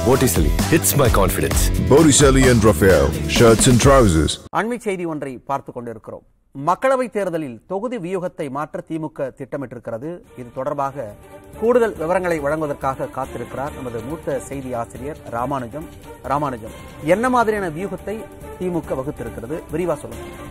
Botticelli hits my confidence. Botticelli and Raphael, shirts and trousers. அண்மை செய்தி ஒன்றை பார்த்து கொண்டிருக்கிறோம் மக்களவைத் தேர்தலில் தொகுதி வியூகத்தை மாற்ற திமுக திட்டமிட்டிருக்கிறது இது தொடர்பாக கூடுதல் விவரங்களை வழங்குவதற்காக காத்திருக்கிறார் நமது மூத்த செய்தி ஆசிரியர் ராமானுஜம் ராமானுஜம் என்ன மாதிரியான வியூகத்தை திமுக வகுத்திருக்கிறது விரிவா சொல்லுங்க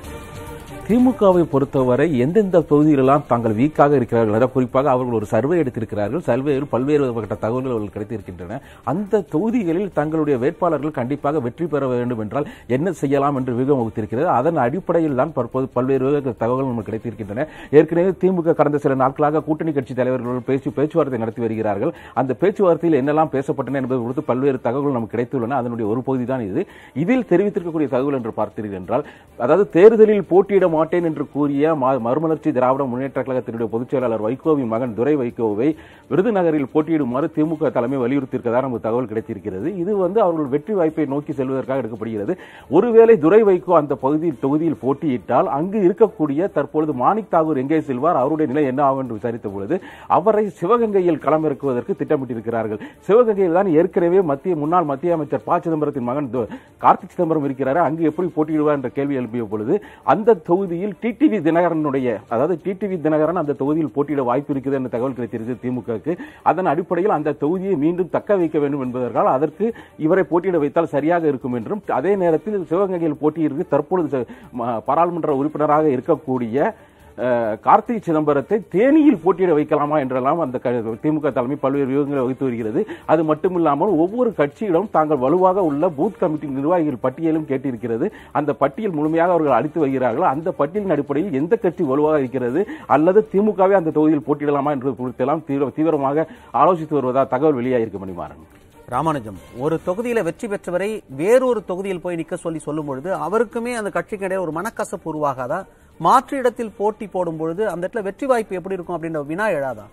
திமுகவை பொறுத்தவரை எந்தெந்த தொகுதிகளெல்லாம் தாங்கள் வீக்காக இருக்கிறார்கள் அதாவது குறிப்பாக அவர்கள் ஒரு சர்வே எடுத்திருக்கிறார்கள் சர்வேயில் பல்வேறு வகைப்பட்ட தகவல்கள் அவர்கள் கிடைத்திருக்கின்றன அந்த தொகுதிகளில் தங்களுடைய வேட்பாளர்கள் கண்டிப்பாக வெற்றி பெற வேண்டும் என்றால் என்ன செய்யலாம் என்று வியூகம் வகுத்திருக்கிறது அதன் அடிப்படையில் தான் தற்போது பல்வேறு வகை தகவல்கள் நமக்கு கிடைத்திருக்கின்றன ஏற்கனவே திமுக கடந்த சில நாட்களாக கூட்டணி கட்சி தலைவர்கள் பேச்சு பேச்சுவார்த்தை நடத்தி வருகிறார்கள் அந்த பேச்சுவார்த்தையில் என்னெல்லாம் பேசப்பட்டன என்பது குறித்து பல்வேறு தகவல்கள் நமக்கு கிடைத்துள்ளன அதனுடைய ஒரு பகுதி தான் இது இதில் தெரிவித்திருக்கக்கூடிய தகவல் என்று பார்த்தீர்கள் என்றால் அதாவது தேர்தலில் போட்டியிட மாட்டேன் என்று கூறிய ம- மறுமலர்ச்சி திராவிட முன்னேற்ற கழகத்தினுடைய பொதுச் செயலாளர் வைகோவின் மகன் துரை வைகோவை விருதுநகரில் போட்டியிடுமாறு திமுக தலைமை வலியுறுத்தியிருக்கதாக நமக்கு தகவல் கிடைத்திருக்கிறது இது வந்து அவர்கள் வெற்றி வாய்ப்பை நோக்கி செல்வதற்காக எடுக்கப்படுகிறது ஒருவேளை துரை வைகோ அந்த பகுதியில் தொகுதியில் போட்டியிட்டால் அங்கு இருக்கக்கூடிய தற்பொழுது மாணிக் தாகூர் எங்கே செல்வார் அவருடைய நிலை என்ன ஆகும் என்று விசாரித்த பொழுது அவரை சிவகங்கையில் களமிறக்குவதற்கு திட்டமிட்டிருக்கிறார்கள் சிவகங்கையில் தான் ஏற்கனவே மத்திய முன்னாள் மத்திய அமைச்சர் ப சிதம்பரத்தின் மகன் து- கார்த்திக் சிதம்பரம் இருக்கிறார் அங்கு எப்படி போட்டியிடுவார் என்ற கேள்வி எழுப்பிய பொழுது அந்த தொகுதியில் டிடிவி தினகரனுடைய அதாவது டிடிவி தினகரன் அந்த தொகுதியில் போட்டியிட வாய்ப்பு இருக்குது என்ற தகவல் கிடைத்திருக்கு திமுகவுக்கு அதன் அடிப்படையில் அந்த தொகுதியை மீண்டும் தக்க வைக்க வேண்டும் என்பதற்கால் அதற்கு இவரை போட்டியிட வைத்தால் சரியாக இருக்கும் என்றும் அதே நேரத்தில் சிவகங்கையில் போட்டியிருக்கு தற்பொழுது ச- ம- பாராளுமன்ற உறுப்பினராக இருக்கக்கூடிய அஹ், கார்த்திக் சிதம்பரத்தை தேனியில் போட்டியிட வைக்கலாமா என்றெல்லாம் அந்த க- திமுக தலைமை பல்வேறு வியூகங்களை வகுத்து வருகிறது அது மட்டுமில்லாமல் ஒவ்வொரு கட்சியிடம் தாங்கள் வலுவாக உள்ள பூத் கமிட்டி நிர்வாகிகள் பட்டியலும் கேட்டிருக்கிறது அந்த பட்டியல் முழுமையாக அவர்கள் அளித்து வருகிறார்கள் அந்த பட்டியலின் அடிப்படையில் எந்த கட்சி வலுவாக இருக்கிறது அல்லது திமுகவே அந்த தொகுதியில் போட்டியிடலாமா என்று குறித்தெல்லாம் தீவிர- தீவிரமாக ஆலோசித்து வருவதா தகவல் வெளியாகிருக்கு மணிமாறன் ராமானுஜம் ஒரு தொகுதியில வெற்றி பெற்றவரை வேறொரு தொகுதியில் போய் நிக்க சொல்லி சொல்லும் பொழுது அவருக்குமே அந்த கட்சிக்கு இடையே ஒரு மனக்கசப்பு உருவாகாதா மாற்று இடத்தில் போட்டி போடும் பொழுது அந்த இடத்துல வெற்றி வாய்ப்பு எப்படி இருக்கும் அப்படின்ற வினா எழாதா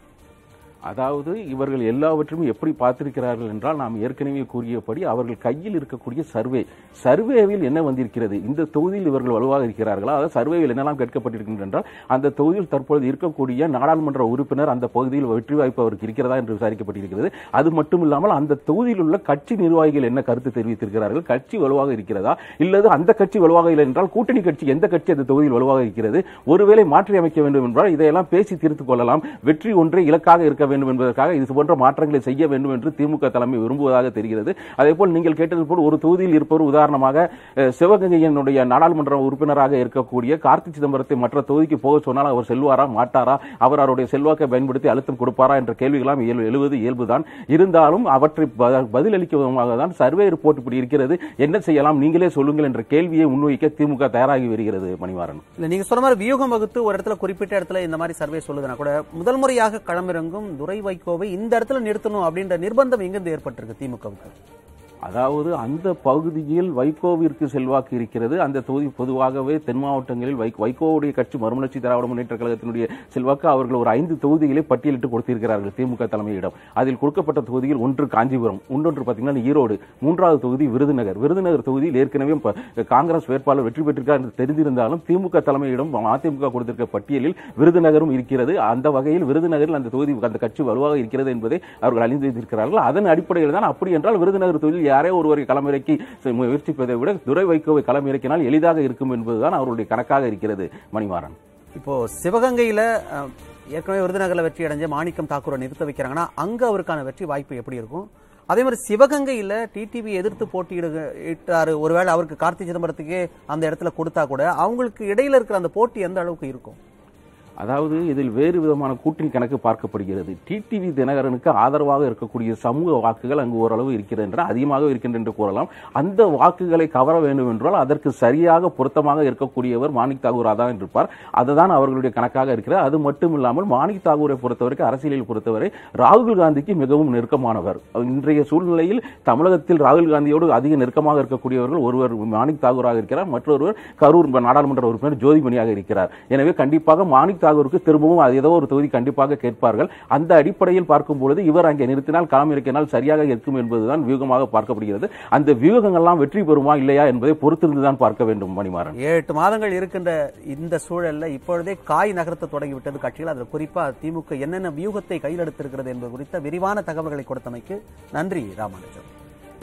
அதாவது இவர்கள் எல்லாவற்றையும் எப்படி பார்த்திருக்கிறார்கள் என்றால் நாம் ஏற்கனவே கூறியபடி அவர்கள் கையில் இருக்கக்கூடிய சர்வே சர்வேவில் என்ன வந்திருக்கிறது இந்த தொகுதியில் இவர்கள் வலுவாக இருக்கிறார்களா அதாவது சர்வேவில் என்னெல்லாம் கேட்கப்பட்டிருக்கின்றன என்றால் அந்த தொகுதியில் தற்பொழுது இருக்கக்கூடிய நாடாளுமன்ற உறுப்பினர் அந்த பகுதியில் வெற்றி வாய்ப்பு அவருக்கு இருக்கிறதா என்று விசாரிக்கப்பட்டிருக்கிறது அது மட்டும் இல்லாமல் அந்த தொகுதியில் உள்ள கட்சி நிர்வாகிகள் என்ன கருத்து தெரிவித்திருக்கிறார்கள் கட்சி வலுவாக இருக்கிறதா இல்லது அந்த கட்சி வலுவாக இல்லை என்றால் கூட்டணி கட்சி எந்த கட்சி அந்த தொகுதியில் வலுவாக இருக்கிறது ஒருவேளை மாற்றி அமைக்க வேண்டும் என்றால் இதையெல்லாம் பேசி தீர்த்துக் கொள்ளலாம் வெற்றி ஒன்றே இலக்காக இருக்க வேண்டும் என்பதற்காக இது போன்ற மாற்றங்களை செய்ய வேண்டும் என்று திமுக தலைமை விரும்புவதாக தெரிகிறது அதே போல் நீங்கள் கேட்டது போல் ஒரு தொகுதியில் இருப்பவர் உதாரணமாக அஹ், சிவகங்கையினுடைய நாடாளுமன்ற உறுப்பினராக இருக்கக்கூடிய கார்த்தி சிதம்பரத்தை மற்ற தொகுதிக்கு போக சொன்னால் அவர் செல்வாரா மாட்டாரா அவர் அவருடைய செல்வாக்கை பயன்படுத்தி அழுத்தம் கொடுப்பாரா என்ற கேள்விகளாம் இயல்பு- எழுவது இயல்புதான் இருந்தாலும் அவற்றை ப- பதிலளிக்கும் விதமாக தான் சர்வே ரிப்போர்ட் இப்படி இருக்கிறது என்ன செய்யலாம் நீங்களே சொல்லுங்கள் என்ற கேள்வியை முன்வைக்க திமுக தயாராகி வருகிறது மணிவாரன் இல்ல நீங்க சொன்ன மாதிரி வியூகம் வகுத்து ஒரு இடத்துல குறிப்பிட்ட இடத்துல இந்த மாதிரி சர்வே சொல்லுதுன்னா கூட முதல் முறையாக களமிறங்கும் துரை வைகோவை இந்த இடத்துல நிறுத்தணும் அப்படின்ற நிர்பந்தம் எங்கிருந்து ஏற்பட்டிருக்கு திமுகவுக்கு அதாவது அந்த பகுதியில் வைகோவிற்கு செல்வாக்கு இருக்கிறது அந்த தொகுதி பொதுவாகவே தென் மாவட்டங்களில் வை- வைகோவுடைய கட்சி மறுமலர்ச்சி திராவிட முன்னேற்ற கழகத்தினுடைய செல்வாக்கு அவர்கள் ஒரு ஐந்து தொகுதிகளை பட்டியலிட்டு கொடுத்திருக்கிறார்கள் திமுக தலைமையிடம் அதில் கொடுக்கப்பட்ட தொகுதியில் ஒன்று காஞ்சிபுரம் இன்னொன்று பார்த்தீங்கன்னா ஈரோடு மூன்றாவது தொகுதி விருதுநகர் விருதுநகர் தொகுதியில் ஏற்கனவே ப- காங்கிரஸ் வேட்பாளர் வெற்றி பெற்றிருக்கார் என்று தெரிந்திருந்தாலும் திமுக தலைமையிடம் அதிமுக கொடுத்திருக்க பட்டியலில் விருதுநகரும் இருக்கிறது அந்த வகையில் விருதுநகரில் அந்த தொகுதி அந்த கட்சி வலுவாக இருக்கிறது என்பதை அவர்கள் அறிந்து வைத்திருக்கிறார்கள் அதன் அடிப்படையில் தான் அப்படி என்றால் விருதுநகர் தொகுதியில் யாரே ஒருவரை களமிறக்கி செ- முயற்சிப்பதை விட துரை வைகோவை களமிறக்கினால் எளிதாக இருக்கும் என்பதுதான் அவருடைய கணக்காக இருக்கிறது மணிமாறன் இப்போ சிவகங்கையில அஹ், ஏற்கனவே விருதுநகர்ல வெற்றி அடைஞ்ச மாணிக்கம் தாக்கூரை நிறுத்த வைக்கிறாங்கன்னா அங்க அவருக்கான வெற்றி வாய்ப்பு எப்படி இருக்கும் அதே மாதிரி சிவகங்கையில டிடிவி எதிர்த்து போட்டியிடுக இட்டாரு ஒருவேளை அவருக்கு கார்த்தி சிதம்பரத்துக்கே அந்த இடத்துல கொடுத்தா கூட அவங்களுக்கு இடையில இருக்கிற அந்த போட்டி எந்த அளவுக்கு இருக்கும் அதாவது இதில் வேறு விதமான கூட்டணி கணக்கு பார்க்கப்படுகிறது டிடிவி தினகரனுக்கு ஆதரவாக இருக்கக்கூடிய சமூக வாக்குகள் அங்கு ஓரளவு இருக்கிறது என்றால் அதிகமாக இருக்கின்றன என்று கூறலாம் அந்த வாக்குகளை கவர வேண்டும் என்றால் அதற்கு சரியாக பொருத்தமாக இருக்கக்கூடியவர் மாணிக் தாகூர் தான் இருப்பார் அதுதான் அவர்களுடைய கணக்காக இருக்கிறது அது மட்டும் இல்லாமல் மாணிக் தாகூரை பொறுத்தவரைக்கும் அரசியலில் பொறுத்தவரை ராகுல் காந்திக்கு மிகவும் நெருக்கமானவர் இன்றைய சூழ்நிலையில் தமிழகத்தில் ராகுல் காந்தியோடு அதிக நெருக்கமாக இருக்கக்கூடியவர்கள் ஒருவர் மாணிக் தாகூராக இருக்கிறார் மற்றொருவர் கரூர் நாடாளுமன்ற உறுப்பினர் ஜோதிமணியாக இருக்கிறார் எனவே கண்டிப்பாக மாணிக் தாகூருக்கு திரும்பவும் அது ஏதோ ஒரு தொகுதி கண்டிப்பாக கேட்பார்கள் அந்த அடிப்படையில் பார்க்கும் பொழுது இவர் அங்கே நிறுத்தினால் களம் இறக்கினால் சரியாக இருக்கும் என்பதுதான் வியூகமாக பார்க்கப்படுகிறது அந்த வியூகங்கள்லாம் வெற்றி பெறுமா இல்லையா என்பதை பொறுத்திருந்துதான் பார்க்க வேண்டும் மணிமாறன் ஏழு எட்டு மாதங்கள் இருக்கின்ற இந்த சூழல்ல இப்பொழுதே காய் நகர்த்த தொடங்கிவிட்டது கட்சிகள் அதில் குறிப்பா திமுக என்னென்ன வியூகத்தை கையில் எடுத்திருக்கிறது என்பது குறித்த விரிவான தகவல்களை கொடுத்தமைக்கு நன்றி ராமானுஜம்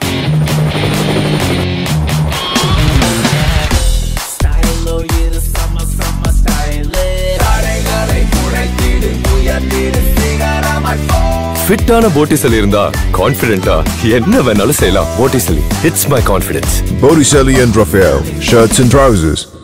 ஃபிட்டான போட்டிசலி இருந்தா கான்ஃபிடென்ட்டா என்ன வேணாலும் செய்யலாம் Botticelli it's my confidence Botticelli and Raphael, shirts and trousers.